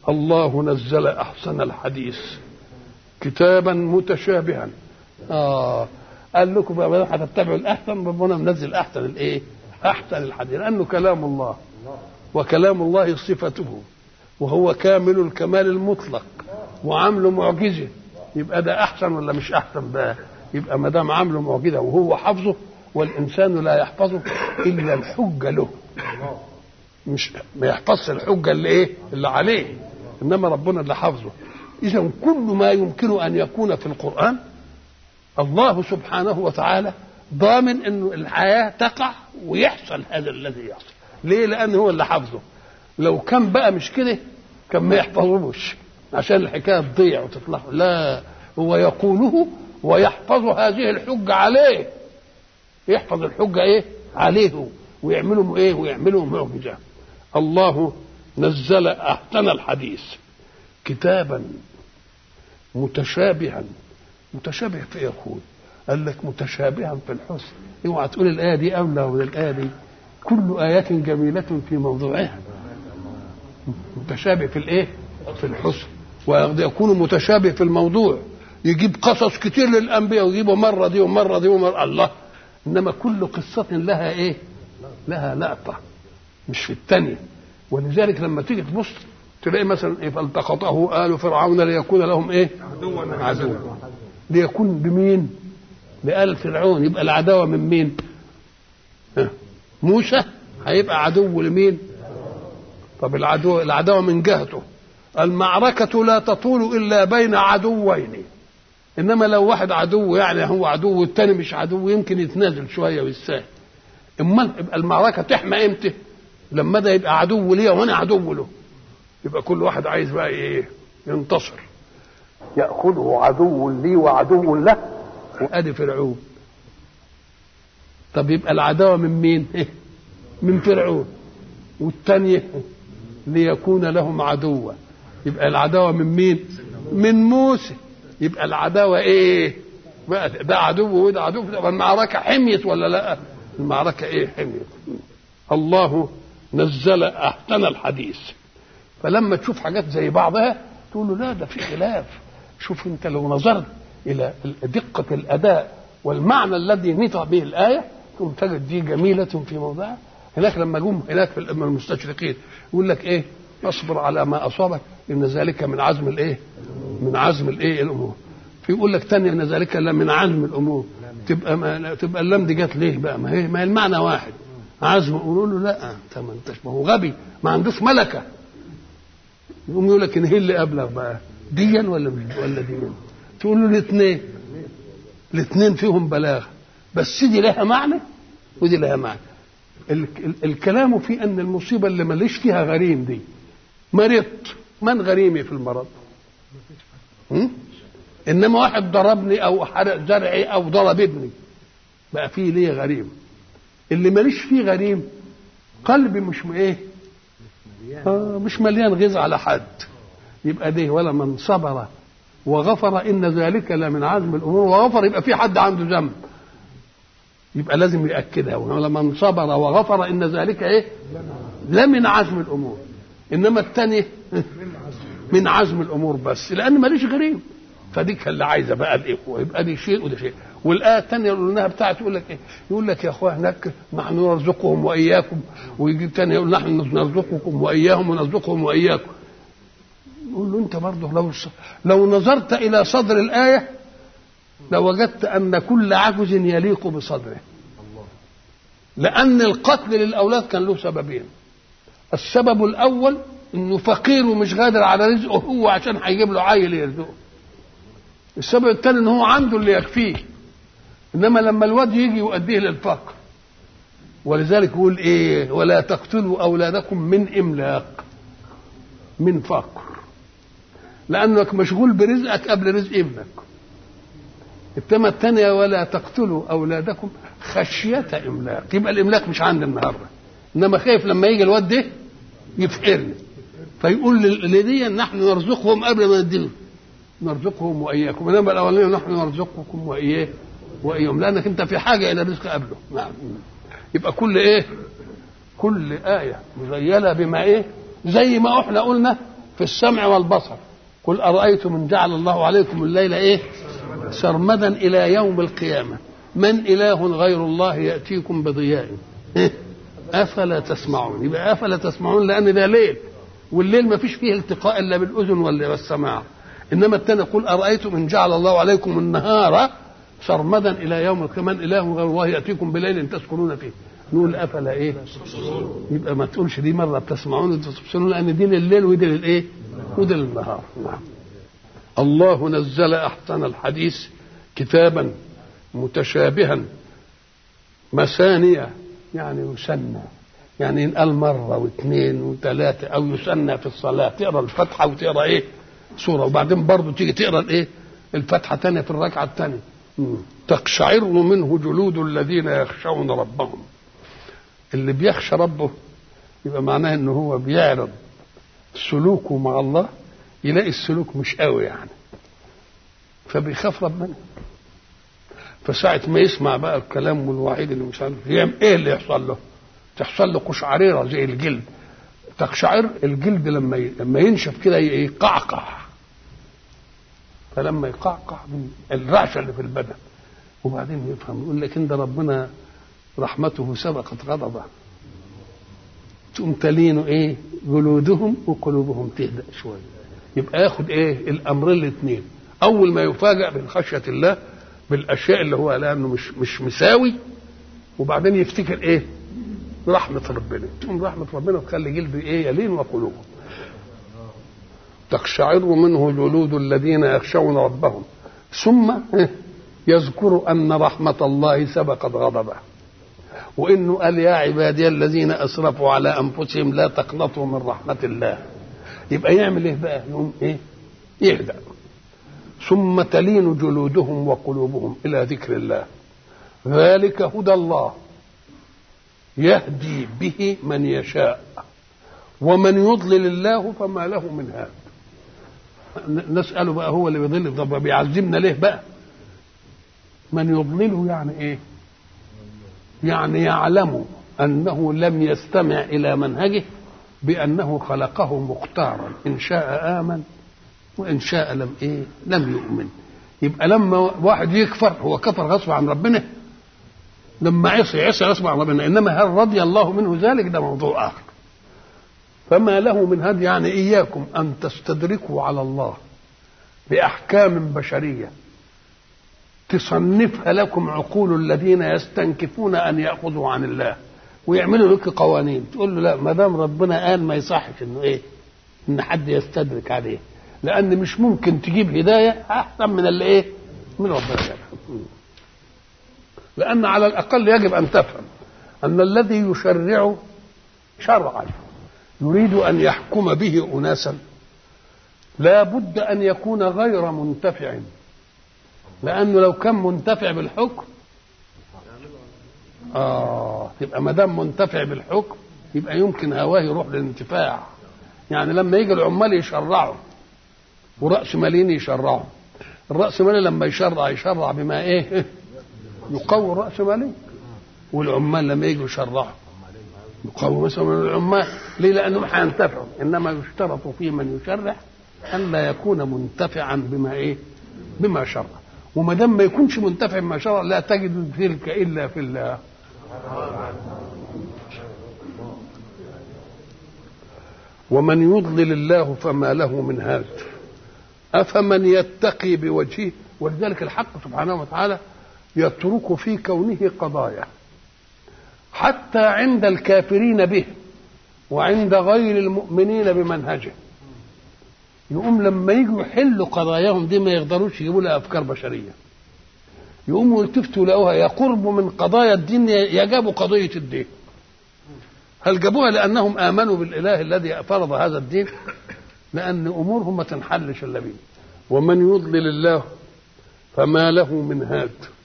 الله نزل احسن الحديث كتابا متشابها اه قال لكم بقى بدل هتتبعوا الاحسن ربنا منزل احسن الايه؟ احسن الحديث لانه كلام الله وكلام الله صفته وهو كامل الكمال المطلق وعامله معجزه يبقى ده احسن ولا مش احسن بقى؟ يبقى ما دام عامله معجزه وهو حافظه والانسان لا يحفظه الا الحجه له مش ما يحفظش الحجه اللي ايه؟ اللي عليه انما ربنا اللي حافظه اذا كل ما يمكن ان يكون في القران الله سبحانه وتعالى ضامن انه الحياه تقع ويحصل هذا الذي يحصل ليه لان هو اللي حافظه لو كان بقى مش كده كان ما يحفظوش عشان الحكايه تضيع وتطلع لا هو يقوله ويحفظ هذه الحجه عليه يحفظ الحجه ايه عليه ويعملوا ايه ويعملوا معجزه الله نزل احسن الحديث كتابا متشابها متشابه في ايه يا اخوي؟ قال لك متشابها في الحسن اوعى تقول الايه دي اولى من الايه دي كل ايات جميله في موضوعها متشابه في الايه؟ في الحسن ويكون متشابه في الموضوع يجيب قصص كتير للانبياء ويجيبوا مره دي ومره دي ومره الله انما كل قصه لها ايه؟ لها لقطه مش في الثانيه ولذلك لما تيجي تبص تلاقي مثلا إيه فالتقطه آل فرعون ليكون لهم ايه؟ عدوا ليكون بمين؟ بآل فرعون يبقى العداوة من مين؟ ها. موسى هيبقى عدو لمين؟ طب العدو العداوة من جهته المعركة لا تطول إلا بين عدوين إنما لو واحد عدو يعني هو عدو والتاني مش عدو يمكن يتنازل شوية ويستاهل أمال يبقى المعركة تحمى إمتى؟ لما ده يبقى عدو ليا وأنا عدو له يبقى كل واحد عايز بقى ايه ينتصر ياخذه عدو لي وعدو له وادي فرعون طب يبقى العداوه من مين من فرعون والثانيه ليكون لهم عدوا يبقى العداوه من مين من موسى يبقى العداوه ايه بقى ده عدو وده عدو المعركه حميت ولا لا المعركه ايه حميت الله نزل احسن الحديث فلما تشوف حاجات زي بعضها تقول له لا ده في خلاف شوف انت لو نظرت الى دقه الاداء والمعنى الذي نطق به الايه تقوم تجد دي جميله في موضعها هناك لما جم هناك في المستشرقين يقول لك ايه اصبر على ما اصابك ان ذلك من عزم الايه من عزم الايه الامور في يقول لك تاني ان ذلك لا من عزم الامور تبقى ما تبقى اللام دي جت ليه بقى ما هي ما هي المعنى واحد عزم يقول له لا انت ما انتش ما هو غبي ما عندوش ملكه يقوم يقول لك ان هي اللي ابلغ بقى ديا ولا مش ولا ديا تقول له الاثنين الاثنين فيهم بلاغه بس دي لها معنى ودي لها معنى ال- ال- الكلام في ان المصيبه اللي ماليش فيها غريم دي مرضت من غريمي في المرض هم؟ انما واحد ضربني او حرق زرعي او ضرب ابني بقى فيه ليه غريم اللي ماليش فيه غريم قلبي مش م- ايه آه مش مليان غيظ على حد يبقى ده ولا من صبر وغفر ان ذلك لمن عزم الامور وغفر يبقى في حد عنده ذنب يبقى لازم ياكدها ولمن صبر وغفر ان ذلك ايه لمن عزم الامور انما الثاني من عزم الامور بس لان ماليش غريم فديك اللي عايزه بقى الاخوه يبقى دي شيء وده شيء والايه الثانيه اللي قلناها بتاعت يقول لك ايه؟ يقول لك يا اخوه هناك نحن نرزقهم واياكم ويجي الثاني يقول نحن نرزقكم واياهم ونرزقهم واياكم يقول له انت برضه لو لو نظرت الى صدر الايه لوجدت ان كل عجز يليق بصدره لان القتل للاولاد كان له سببين السبب الاول انه فقير ومش قادر على رزقه هو عشان هيجيب له عيل يرزقه السبب الثاني ان هو عنده اللي يكفيه انما لما الواد يجي يؤديه للفقر ولذلك يقول ايه ولا تقتلوا اولادكم من املاق من فقر لانك مشغول برزقك قبل رزق ابنك التمة الثانية ولا تقتلوا أولادكم خشية إملاق يبقى الإملاق مش عندي النهاردة إنما خايف لما يجي الواد ده يفقرني فيقول لدي نحن نرزقهم قبل ما نديهم نرزقهم وإياكم إنما الأولانية نحن نرزقكم وإياه وإياهم لأنك أنت في حاجة إلى رزق قبله نعم يبقى كل إيه كل آية مزيلة بما إيه زي ما إحنا قلنا في السمع والبصر قل أرأيتم إن جعل الله عليكم الليل إيه سرمدا إلى يوم القيامة من إله غير الله يأتيكم بضياء إيه؟ أفلا تسمعون يبقى أفلا تسمعون لأن ده ليل والليل ما فيش فيه التقاء إلا بالأذن ولا بالسماع إنما التاني قل أرأيتم إن جعل الله عليكم النهار سرمدا إلى يوم القيامة من إله غير الله يأتيكم بليل تسكنون فيه نقول أفلا إيه يبقى ما تقولش دي مرة بتسمعون وتبصرون لأن دي لليل ودي للإيه ودي للنهار نعم الله نزل أحسن الحديث كتابا متشابها مثانية يعني يسنى يعني ينقال مرة واثنين وثلاثة أو يسنى في الصلاة تقرأ الفاتحة وتقرأ إيه سورة وبعدين برضه تيجي تقرأ الإيه الفاتحة تانية في الركعة الثانية تقشعر منه جلود الذين يخشون ربهم اللي بيخشى ربه يبقى معناه ان هو بيعرض سلوكه مع الله يلاقي السلوك مش قوي يعني فبيخاف ربنا فساعة ما يسمع بقى الكلام والوعيد اللي مش عارف يعمل ايه اللي يحصل له؟ تحصل له قشعريرة زي الجلد تقشعر الجلد لما ي... لما ينشف كده يقعقع فلما يقعقع من الرعشة اللي في البدن وبعدين يفهم يقول لك ان ده ربنا رحمته سبقت غضبه تقوم تلين ايه جلودهم وقلوبهم تهدأ شويه يبقى ياخد ايه الامرين الاثنين اول ما يفاجأ من خشية الله بالاشياء اللي هو لانه مش مش مساوي وبعدين يفتكر ايه رحمة ربنا تقوم رحمة ربنا تخلي جلده ايه يلين وقلوبه تقشعر منه جلود الذين يخشون ربهم ثم يذكر ان رحمة الله سبقت غضبه وانه قال يا عبادي الذين اسرفوا على انفسهم لا تقنطوا من رحمه الله يبقى يعمل ايه بقى يقوم ايه يهدأ ثم تلين جلودهم وقلوبهم الى ذكر الله ذلك هدى الله يهدي به من يشاء ومن يضلل الله فما له من هاد نسأله بقى هو اللي بيضل طب بيعذبنا ليه بقى من يضلله يعني ايه يعني يعلم انه لم يستمع الى منهجه بانه خلقه مختارا ان شاء امن وان شاء لم ايه لم يؤمن يبقى لما واحد يكفر هو كفر غصب عن ربنا لما عصي عصي غصب عن ربنا انما هل رضي الله منه ذلك ده موضوع اخر فما له من هدي يعني اياكم ان تستدركوا على الله باحكام بشريه تصنفها لكم عقول الذين يستنكفون ان ياخذوا عن الله ويعملوا لك قوانين تقول له لا ما دام ربنا قال ما يصحش انه ايه ان حد يستدرك عليه لان مش ممكن تجيب هدايه احسن من اللي ايه من ربنا لان على الاقل يجب ان تفهم ان الذي يشرع شرعا يريد ان يحكم به اناسا لا بد ان يكون غير منتفع لانه لو كان منتفع بالحكم اه يبقى ما دام منتفع بالحكم يبقى يمكن هواه يروح للانتفاع يعني لما يجي العمال يشرعوا ورأس مالين يشرعوا الرأس مالي لما يشرع يشرع بما ايه يقوي الرأس مالي والعمال لما يجوا يشرعوا يقوي مثلا العمال ليه لانهم هينتفعوا انما يشترط في من يشرع ان لا يكون منتفعا بما ايه بما شرع وما دام ما يكونش منتفع بما شرع لا تجد تلك الا في الله ومن يضلل الله فما له من هاد افمن يتقي بوجهه ولذلك الحق سبحانه وتعالى يترك في كونه قضايا حتى عند الكافرين به وعند غير المؤمنين بمنهجه يقوم لما يجوا يحلوا قضاياهم دي ما يقدروش يجيبوا لها افكار بشريه يقوموا يلتفتوا لقوها يقرب من قضايا الدين يجابوا قضيه الدين هل جابوها لانهم امنوا بالاله الذي فرض هذا الدين لان امورهم ما تنحلش الا بيه ومن يضلل الله فما له من هاد